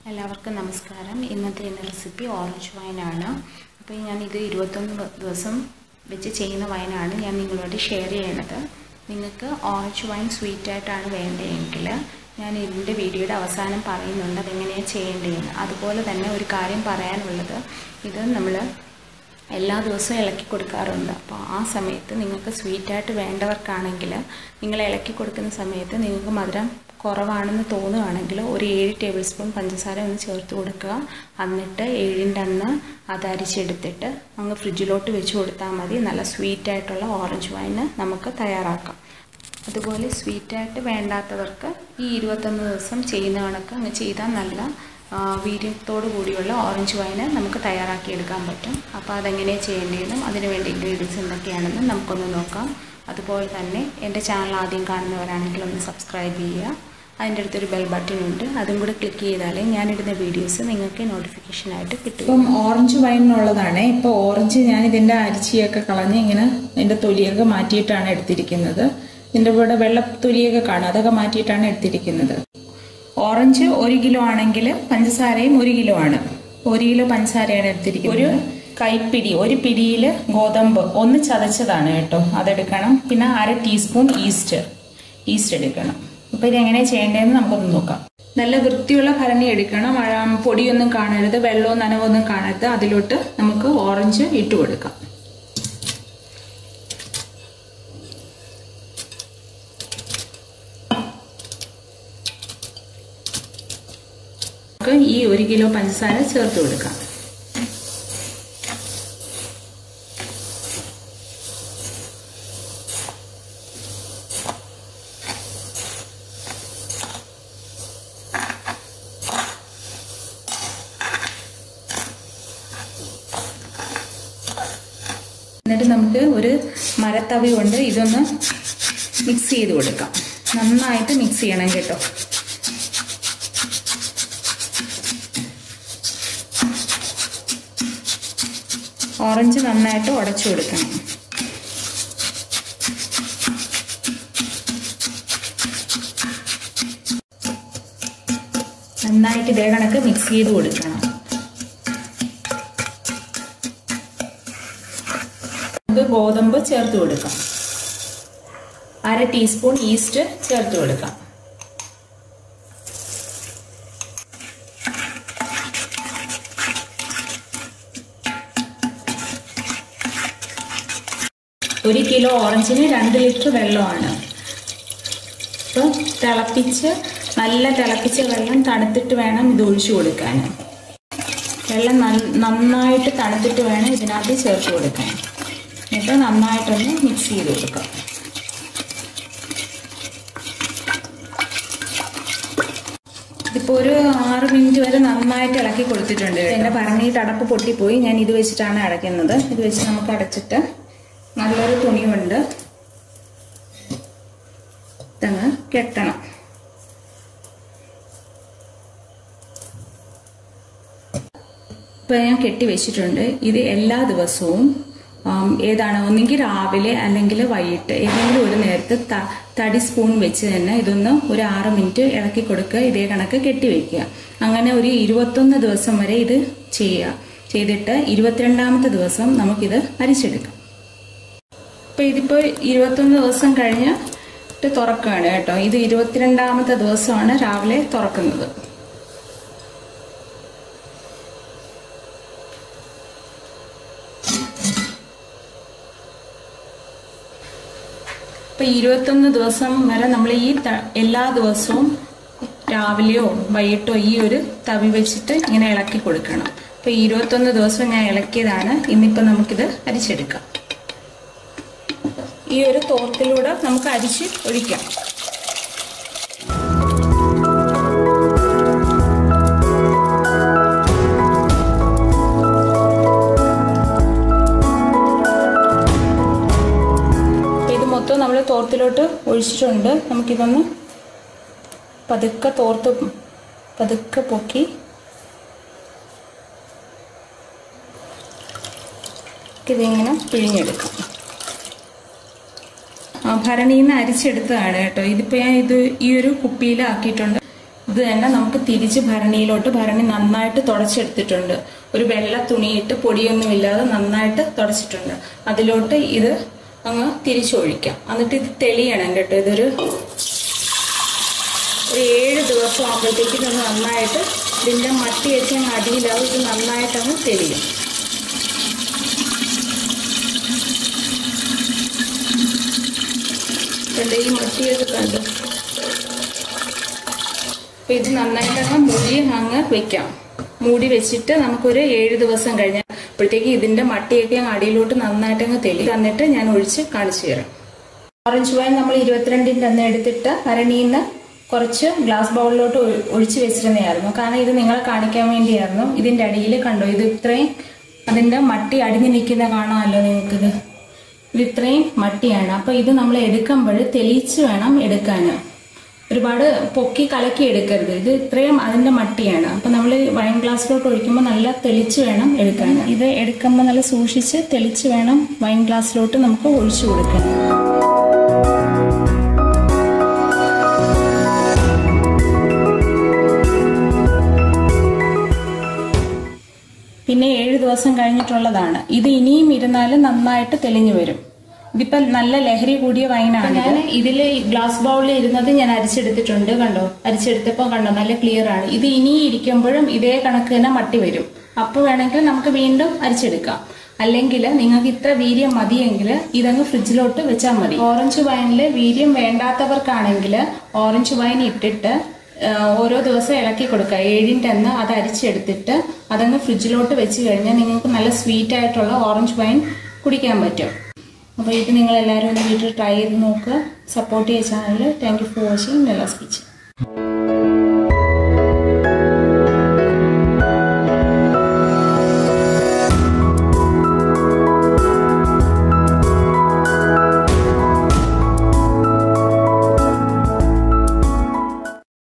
എല്ലാവർക്കും നമസ്കാരം ഇന്നത്തെ എൻ്റെ റെസിപ്പി ഓറഞ്ച് വൈനാണ് അപ്പോൾ ഞാൻ ഇത് ഇരുപത്തൊന്ന് ദിവസം വെച്ച് ചെയ്യുന്ന വൈനാണ് ഞാൻ നിങ്ങളോട് ഷെയർ ചെയ്യണത് നിങ്ങൾക്ക് ഓറഞ്ച് വൈൻ സ്വീറ്റായിട്ടാണ് വേണ്ടതെങ്കിൽ ഞാൻ ഇതിൻ്റെ വീഡിയോയുടെ അവസാനം പറയുന്നുണ്ട് അതെങ്ങനെയാണ് ചെയ്യേണ്ടതെന്ന് അതുപോലെ തന്നെ ഒരു കാര്യം പറയാനുള്ളത് ഇത് നമ്മൾ എല്ലാ ദിവസവും ഇളക്കി കൊടുക്കാറുണ്ട് അപ്പോൾ ആ സമയത്ത് നിങ്ങൾക്ക് സ്വീറ്റായിട്ട് വേണ്ടവർക്കാണെങ്കിൽ നിങ്ങൾ ഇളക്കി കൊടുക്കുന്ന സമയത്ത് നിങ്ങൾക്ക് മധുരം കുറവാണെന്ന് തോന്നുകയാണെങ്കിൽ ഒരു ഏഴ് ടേബിൾ സ്പൂൺ പഞ്ചസാര ഒന്ന് ചേർത്ത് കൊടുക്കുക എന്നിട്ട് ഏഴിൻ്റെ അന്ന് അത് അരിച്ചെടുത്തിട്ട് അങ്ങ് ഫ്രിഡ്ജിലോട്ട് വെച്ച് കൊടുത്താൽ മതി നല്ല സ്വീറ്റായിട്ടുള്ള ഓറഞ്ച് വൈന് നമുക്ക് തയ്യാറാക്കാം അതുപോലെ സ്വീറ്റായിട്ട് വേണ്ടാത്തവർക്ക് ഈ ഇരുപത്തൊന്ന് ദിവസം ചെയ്യുന്ന കണക്ക് അങ്ങ് ചെയ്താൽ നല്ല വീര്യത്തോടു കൂടിയുള്ള ഓറഞ്ച് വൈന് നമുക്ക് തയ്യാറാക്കിയെടുക്കാൻ പറ്റും അപ്പോൾ അതെങ്ങനെയാണ് ചെയ്യേണ്ടതെന്നും അതിന് വേണ്ട ഇൻഗ്രീഡിയൻസ് എന്തൊക്കെയാണെന്നും നമുക്കൊന്ന് നോക്കാം അതുപോലെ തന്നെ എൻ്റെ ചാനൽ ആദ്യം കാണുന്നവരാണെങ്കിൽ ഒന്ന് സബ്സ്ക്രൈബ് ചെയ്യുക അതിൻ്റെ അടുത്തൊരു ബെൽ ബട്ടൺ ഉണ്ട് അതും കൂടെ ക്ലിക്ക് ചെയ്താലേ ഞാനിടുന്ന വീഡിയോസ് നിങ്ങൾക്ക് നോട്ടിഫിക്കേഷനായിട്ട് കിട്ടും ഇപ്പം ഓറഞ്ച് വൈനുള്ളതാണ് ഇപ്പോൾ ഓറഞ്ച് ഞാൻ ഇതിൻ്റെ അരിച്ചിയൊക്കെ കളഞ്ഞ് ഇങ്ങനെ ഇതിൻ്റെ തൊലിയൊക്കെ മാറ്റിയിട്ടാണ് എടുത്തിരിക്കുന്നത് ഇതിൻ്റെ കൂടെ വെള്ള തൊലിയൊക്കെ കാണും അതൊക്കെ മാറ്റിയിട്ടാണ് എടുത്തിരിക്കുന്നത് ഓറഞ്ച് ഒരു കിലോ ആണെങ്കിൽ പഞ്ചസാരയും ഒരു കിലോ ആണ് ഒരു കിലോ പഞ്ചസാരയാണ് എടുത്തിരിക്കുന്നത് ഒരു കൈപ്പിടി ഒരു പിടിയിൽ ഗോതമ്പ് ഒന്ന് ചതച്ചതാണ് കേട്ടോ അതെടുക്കണം പിന്നെ അര ടീസ്പൂൺ ഈസ്റ്റ് ഈസ്റ്റ് എടുക്കണം അപ്പോൾ ഇതെങ്ങനെ ചെയ്യേണ്ടതെന്ന് നമുക്കൊന്ന് നോക്കാം നല്ല വൃത്തിയുള്ള ഭരണി എടുക്കണം പൊടിയൊന്നും കാണരുത് വെള്ളവും നനവൊന്നും കാണരുത് അതിലോട്ട് നമുക്ക് ഓറഞ്ച് ഇട്ട് കൊടുക്കാം നമുക്ക് ഈ ഒരു കിലോ പഞ്ചസാര ചേർത്ത് കൊടുക്കാം എന്നിട്ട് നമുക്ക് ഒരു മരത്തവി കൊണ്ട് ഇതൊന്ന് മിക്സ് ചെയ്ത് കൊടുക്കാം നന്നായിട്ട് മിക്സ് ചെയ്യണം കേട്ടോ ഓറഞ്ച് നന്നായിട്ട് ഉടച്ചു കൊടുക്കണം നന്നായിട്ട് ഇതേ കണക്ക് മിക്സ് ചെയ്ത് കൊടുക്കണം നമുക്ക് ഗോതമ്പ് ചേർത്ത് കൊടുക്കാം അര ടീസ്പൂൺ ഈസ്റ്റ് ചേർത്ത് കൊടുക്കാം ഒരു കിലോ ഓറഞ്ചിന് രണ്ട് ലിറ്റർ വെള്ളമാണ് അപ്പോൾ തിളപ്പിച്ച് നല്ല തിളപ്പിച്ച വെള്ളം തണുത്തിട്ട് വേണം ഇത് ഒഴിച്ചു കൊടുക്കാൻ വെള്ളം നന്നായിട്ട് തണുത്തിട്ട് വേണം ഇതിനകത്ത് ചേർത്ത് കൊടുക്കാൻ എന്നിട്ട് നന്നായിട്ടൊന്ന് മിക്സ് ചെയ്ത് കൊടുക്കാം ഇതിപ്പോൾ ഒരു ആറ് മിനിറ്റ് വരെ നന്നായിട്ട് ഇളക്കി കൊടുത്തിട്ടുണ്ട് എൻ്റെ പറഞ്ഞിട്ട് അടപ്പ് പൊട്ടിപ്പോയി ഞാൻ ഇത് വെച്ചിട്ടാണ് അടയ്ക്കുന്നത് ഇത് വെച്ച് നമുക്ക് അടച്ചിട്ട് നല്ലൊരു തുണി കൊണ്ട് ഇതങ്ങ് കെട്ടണം ഇപ്പം ഞാൻ കെട്ടി വെച്ചിട്ടുണ്ട് ഇത് എല്ലാ ദിവസവും ഏതാണ് ഒന്നെങ്കിൽ രാവിലെ അല്ലെങ്കിൽ വൈകിട്ട് ഏതെങ്കിലും ഒരു നേരത്ത് തടി സ്പൂൺ വെച്ച് തന്നെ ഇതൊന്ന് ഒരു ആറ് മിനിറ്റ് ഇളക്കി കൊടുക്കുക ഇതേ കണക്ക് കെട്ടി വെക്കുക അങ്ങനെ ഒരു ഇരുപത്തൊന്ന് ദിവസം വരെ ഇത് ചെയ്യുക ചെയ്തിട്ട് ഇരുപത്തിരണ്ടാമത്തെ ദിവസം നമുക്കിത് അരിച്ചെടുക്കാം അപ്പോൾ ഇതിപ്പോൾ ഇരുപത്തൊന്ന് ദിവസം കഴിഞ്ഞിട്ട് തുറക്കുകയാണ് കേട്ടോ ഇത് ഇരുപത്തിരണ്ടാമത്തെ ദിവസമാണ് രാവിലെ തുറക്കുന്നത് ഇപ്പൊ ഇരുപത്തൊന്ന് ദിവസം വരെ നമ്മൾ ഈ എല്ലാ ദിവസവും രാവിലെയോ വൈകിട്ടോ ഈ ഒരു തവി വെച്ചിട്ട് ഇങ്ങനെ ഇളക്കി കൊടുക്കണം അപ്പൊ ഇരുപത്തൊന്ന് ദിവസം ഞാൻ ഇളക്കിയതാണ് ഇന്നിപ്പോ നമുക്കിത് അരിച്ചെടുക്കാം ഈ ഒരു തോർത്തിലൂടെ നമുക്ക് അരിച്ച് ഒഴിക്കാം മൊത്തം നമ്മൾ തോർത്തിലോട്ട് ഒഴിച്ചിട്ടുണ്ട് നമുക്കിതൊന്ന് പതുക്കെ തോർത്ത് പതുക്കെ പൊക്കി ഇതിങ്ങനെ പിഴിഞ്ഞെടുക്കാം ഭരണിയിൽ നിന്ന് അരിച്ചെടുത്തതാണ് കേട്ടോ ഇതിപ്പോൾ ഞാൻ ഇത് ഈ ഒരു കുപ്പിയിലാക്കിയിട്ടുണ്ട് ഇത് തന്നെ നമുക്ക് തിരിച്ച് ഭരണിയിലോട്ട് ഭരണി നന്നായിട്ട് തുടച്ചെടുത്തിട്ടുണ്ട് ഒരു വെള്ള തുണിയിട്ട് പൊടിയൊന്നുമില്ലാതെ നന്നായിട്ട് തുടച്ചിട്ടുണ്ട് അതിലോട്ട് ഇത് അങ്ങ് തിരിച്ചൊഴിക്കാം എന്നിട്ട് ഇത് തെളിയണം കേട്ടോ ഇതൊരു ഒരു ഏഴ് ദിവസം ആകുമ്പോഴത്തേക്കും ഇത് നന്നായിട്ട് ഇതിൻ്റെ മട്ടിയൊക്കെ അങ്ങ് അടിയിലാവും ഇത് നന്നായിട്ട് അങ്ങ് തെളിയും കണ്ടോ ഈ മട്ടിയൊക്കെ കണ്ടു അപ്പൊ ഇത് നന്നായിട്ട് അങ്ങ് മൂടി അങ്ങ് വെക്കാം മൂടി വെച്ചിട്ട് നമുക്കൊരു ഏഴ് ദിവസം കഴിഞ്ഞാൽ അപ്പോഴത്തേക്ക് ഇതിന്റെ മട്ടിയൊക്കെ അങ്ങ് അടിയിലോട്ട് നന്നായിട്ട് അങ്ങ് തെളി തന്നിട്ട് ഞാൻ ഒഴിച്ച് കാണിച്ചു തരാം ഓറഞ്ച് വൈൻ നമ്മൾ ഇരുപത്തിരണ്ടിൻ്റെ അന്ന് എടുത്തിട്ട് ഭരണിയിൽ നിന്ന് കുറച്ച് ഗ്ലാസ് ബൗളിലോട്ട് ഒഴി- ഒഴിച്ച് വെച്ചിരുന്നതായിരുന്നു കാരണം ഇത് നിങ്ങളെ കാണിക്കാൻ വേണ്ടിയായിരുന്നു ഇതിന്റെ അടിയിൽ കണ്ടോ ഇത് ഇത്രയും അതിന്റെ മട്ടി അടിഞ്ഞു നിൽക്കുന്ന കാണാമല്ലോ നിങ്ങൾക്കിത് ഇത് ഇത്രയും മട്ടിയാണ് അപ്പൊ ഇത് നമ്മൾ എടുക്കുമ്പോൾ തെളിയിച്ച് വേണം എടുക്കാൻ ഒരുപാട് പൊക്കി കലക്കി എടുക്കരുത് ഇത് ഇത്രയും അതിന്റെ മട്ടിയാണ് അപ്പൊ നമ്മൾ വൈൻ ഗ്ലാസ്സിലോട്ട് ഒഴിക്കുമ്പോൾ നല്ല തെളിച്ച് വേണം എടുക്കാൻ ഇത് എടുക്കുമ്പോൾ നല്ല സൂക്ഷിച്ച് തെളിച്ച് വേണം വൈൻ ഗ്ലാസ്സിലോട്ട് നമുക്ക് ഒഴിച്ചു കൊടുക്കാൻ പിന്നെ ഏഴ് ദിവസം കഴിഞ്ഞിട്ടുള്ളതാണ് ഇത് ഇനിയും ഇരുന്നാലും നന്നായിട്ട് തെളിഞ്ഞു വരും ഇതിപ്പോ നല്ല ലഹരി കൂടിയ വൈനാണ് ഞാൻ ഇതിൽ ഗ്ലാസ് ബൗളിൽ ഇരുന്നത് ഞാൻ അരിച്ചെടുത്തിട്ടുണ്ട് കണ്ടോ അരിച്ചെടുത്തപ്പോൾ കണ്ടോ നല്ല ക്ലിയർ ആണ് ഇത് ഇനി ഇരിക്കുമ്പോഴും ഇതേ കണക്ക് തന്നെ മട്ടി വരും അപ്പോൾ വേണമെങ്കിൽ നമുക്ക് വീണ്ടും അരിച്ചെടുക്കാം അല്ലെങ്കിൽ നിങ്ങൾക്ക് ഇത്ര വീര്യം മതിയെങ്കിൽ ഇതങ്ങ് ഫ്രിഡ്ജിലോട്ട് വെച്ചാൽ മതി ഓറഞ്ച് വൈനിൽ വീര്യം വേണ്ടാത്തവർക്കാണെങ്കിൽ ഓറഞ്ച് വൈൻ ഇട്ടിട്ട് ആ, ഓരോ ദിവസം ഇളക്കി കൊടുക്കുക ഏഴിൻ്റെ അന്ന് അത് അരിച്ചെടുത്തിട്ട് അതങ്ങ് ഫ്രിഡ്ജിലോട്ട് വെച്ച് കഴിഞ്ഞാൽ നിങ്ങൾക്ക് നല്ല സ്വീറ്റ് ആയിട്ടുള്ള ഓറഞ്ച് വൈൻ കുടിക്കാൻ പറ്റും അപ്പോൾ ഇത് നിങ്ങൾ എല്ലാവരും ഒന്ന് വീട്ടിൽ ട്രൈ ചെയ്ത് നോക്കുക സപ്പോർട്ട് ചെയ്യുക channel thank you for watching നെല്ല സ്പീച്ച്